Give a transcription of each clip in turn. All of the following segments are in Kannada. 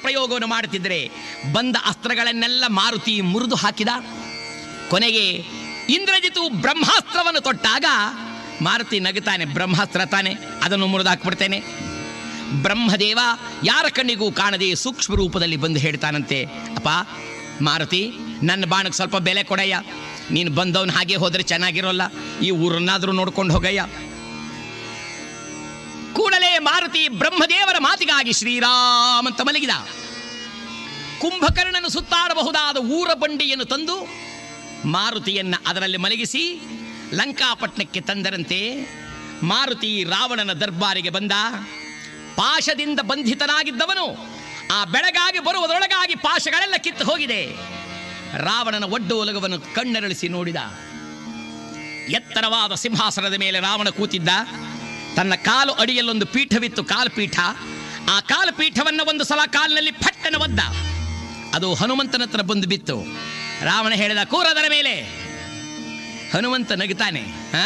ಪ್ರಯೋಗವನ್ನು ಮಾಡುತ್ತಿದ್ದರೆ ಬಂದ ಅಸ್ತ್ರಗಳನ್ನೆಲ್ಲ ಮಾರುತಿ ಮುರಿದು ಹಾಕಿದ ಕೊನೆಗೆ ಇಂದ್ರಜಿತು ಬ್ರಹ್ಮಾಸ್ತ್ರವನ್ನು ತೊಟ್ಟಾಗ ಮಾರುತಿ ನಗುತ್ತಾನೆ ಬ್ರಹ್ಮಾಸ್ತ್ರ ತಾನೆ ಅದನ್ನು ಮುರಿದು ಹಾಕ್ಬಿಡ್ತೇನೆ ಬ್ರಹ್ಮದೇವ ಯಾರ ಕಣ್ಣಿಗೂ ಕಾಣದೆ ಸೂಕ್ಷ್ಮ ರೂಪದಲ್ಲಿ ಬಂದು ಹೇಳ್ತಾನಂತೆ ಅಪ್ಪ ಮಾರುತಿ ನನ್ನ ಬಾಣಕ್ಕೆ ಸ್ವಲ್ಪ ಬೆಲೆ ಕೊಡಯ್ಯ ನೀನು ಬಂದವನು ಹಾಗೆ ಹೋದ್ರೆ ಚೆನ್ನಾಗಿರೋಲ್ಲ ಈ ಊರನ್ನಾದರೂ ನೋಡ್ಕೊಂಡು ಹೋಗಯ್ಯ ಕೂಡಲೇ ಮಾರುತಿ ಬ್ರಹ್ಮದೇವರ ಮಾತಿಗಾಗಿ ಶ್ರೀರಾಮ್ ಅಂತ ಮಲಗಿದ ಕುಂಭಕರ್ಣನು ಸುತ್ತಾಡಬಹುದಾದ ಊರ ಬಂಡಿಯನ್ನು ತಂದು ಮಾರುತಿಯನ್ನ ಅದರಲ್ಲಿ ಮಲಗಿಸಿ ಲಂಕಾಪಟ್ಟಣಕ್ಕೆ ತಂದರಂತೆ ಮಾರುತಿ ರಾವಣನ ದರ್ಬಾರಿಗೆ ಬಂದ ಪಾಶದಿಂದ ಬಂಧಿತನಾಗಿದ್ದವನು ಆ ಬೆಳಗಾಗಿ ಬರುವುದರೊಳಗಾಗಿ ಪಾಶಗಳೆಲ್ಲ ಕಿತ್ತು ಹೋಗಿದೆ ರಾವಣನ ಒಡ್ಡೋಲಗವನ್ನು ಕಣ್ಣರಳಿಸಿ ನೋಡಿದ ಎತ್ತರವಾದ ಸಿಂಹಾಸನದ ಮೇಲೆ ರಾವಣ ಕೂತಿದ್ದ ತನ್ನ ಕಾಲು ಅಡಿಯಲ್ಲೊಂದು ಪೀಠವಿತ್ತು ಕಾಲ್ಪೀಠ ಆ ಕಾಲ್ಪೀಠವನ್ನು ಒಂದು ಸಲ ಕಾಲಿನಲ್ಲಿ ಫಟ್ಟನ ಒದ್ದ ಅದು ಹನುಮಂತನ ಹತ್ರ ಬಂದು ಬಿತ್ತು ರಾವಣ ಹೇಳಿದ ಕೂರದರ ಮೇಲೆ ಹನುಮಂತ ನಗುತ್ತಾನೆ ಆ?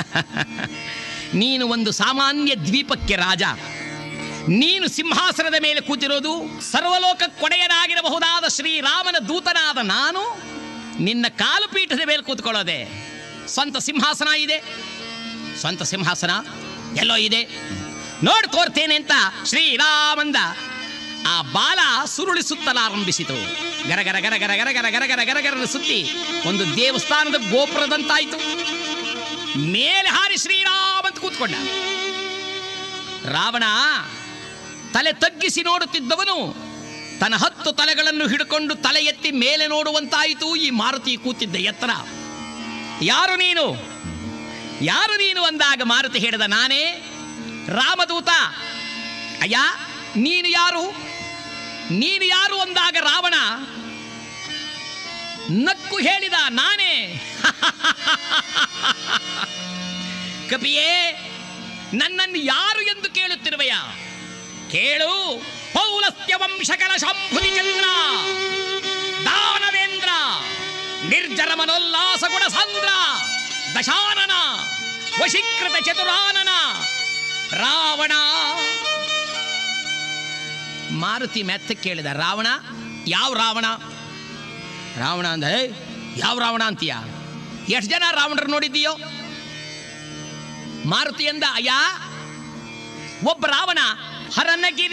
ನೀನು ಒಂದು ಸಾಮಾನ್ಯ ದ್ವೀಪಕ್ಕೆ ರಾಜ ನೀನು ಸಿಂಹಾಸನದ ಮೇಲೆ ಕೂತಿರೋದು ಸರ್ವಲೋಕ ಕೊಡೆಯನಾಗಿರಬಹುದಾದ ಶ್ರೀರಾಮನ ದೂತನಾದ ನಾನು ನಿನ್ನ ಕಾಲು ಪೀಠದ ಮೇಲೆ ಕೂತ್ಕೊಳ್ಳೋದೆ ಸ್ವಂತ ಸಿಂಹಾಸನ ಇದೆ ಸ್ವಂತ ಸಿಂಹಾಸನ ಎಲ್ಲೋ ಇದೆ ನೋಡ್ ತೋರ್ತೇನೆ ಅಂತ ಶ್ರೀರಾಮಂದ ಆ ಬಾಲ ಸುರುಳಿಸುತ್ತಲಾರಂಭಿಸಿತು ಗರ ಗರ ಗರ ಗರ ಗರ ಗರ ಗರ ಗರ ಗರ ಗರ ಸುತ್ತಿ ಒಂದು ದೇವಸ್ಥಾನದ ಗೋಪುರದಂತಾಯಿತು ಮೇಲೆ ಹಾರಿ ಶ್ರೀರಾಮ್ ಅಂತ ಕೂತ್ಕೊಂಡ ರಾವಣ ತಲೆ ತಗ್ಗಿಸಿ ನೋಡುತ್ತಿದ್ದವನು ತನ್ನ ಹತ್ತು ತಲೆಗಳನ್ನು ಹಿಡ್ಕೊಂಡು ತಲೆ ಎತ್ತಿ ಮೇಲೆ ನೋಡುವಂತಾಯಿತು ಈ ಮಾರುತಿ ಕೂತಿದ್ದ ಎತ್ತರ ಯಾರು ನೀನು ಯಾರು ನೀನು ಅಂದಾಗ ಮಾರುತಿ ಹೇಳಿದ ನಾನೇ ರಾಮದೂತ ಅಯ್ಯ ನೀನು ಯಾರು ನೀನು ಯಾರು ಅಂದಾಗ ರಾವಣ ನಕ್ಕು ಹೇಳಿದ ನಾನೇ ಕಪಿಯೇ ನನ್ನನ್ನು ಯಾರು ಎಂದು ಕೇಳುತ್ತಿರುವೆಯ ಕೇಳು ಪೌಲಸ್ತ್ಯ ವಂಶಕಲ ಶಂಭುಲಿ ಚಂದ್ರ ದಾನವೇಂದ್ರ ನಿರ್ಜರ ಮನೋಲ್ಲಾಸ ಗುಣ ಸಂದ್ರ ದಶಾನನ ವಶೀಕೃತ ಚತುರಾನನ ರಾವಣ ಮಾರುತಿ ಮೆತ್ತ ಕೇಳಿದ ರಾವಣ ಯಾವ ರಾವಣ ರಾವಣ ಅಂದ್ರೆ "ಏಯ್, ಯಾವ ರಾವಣ ಅಂತೀಯ ಎಷ್ಟು ಜನ ರಾವಣರು ನೋಡಿದ್ದೀಯೋ ಮಾರುತಿ ಎಂದ ಅಯ್ಯ ಒಬ್ಬ ರಾವಣ ಹರನಗಿರಿ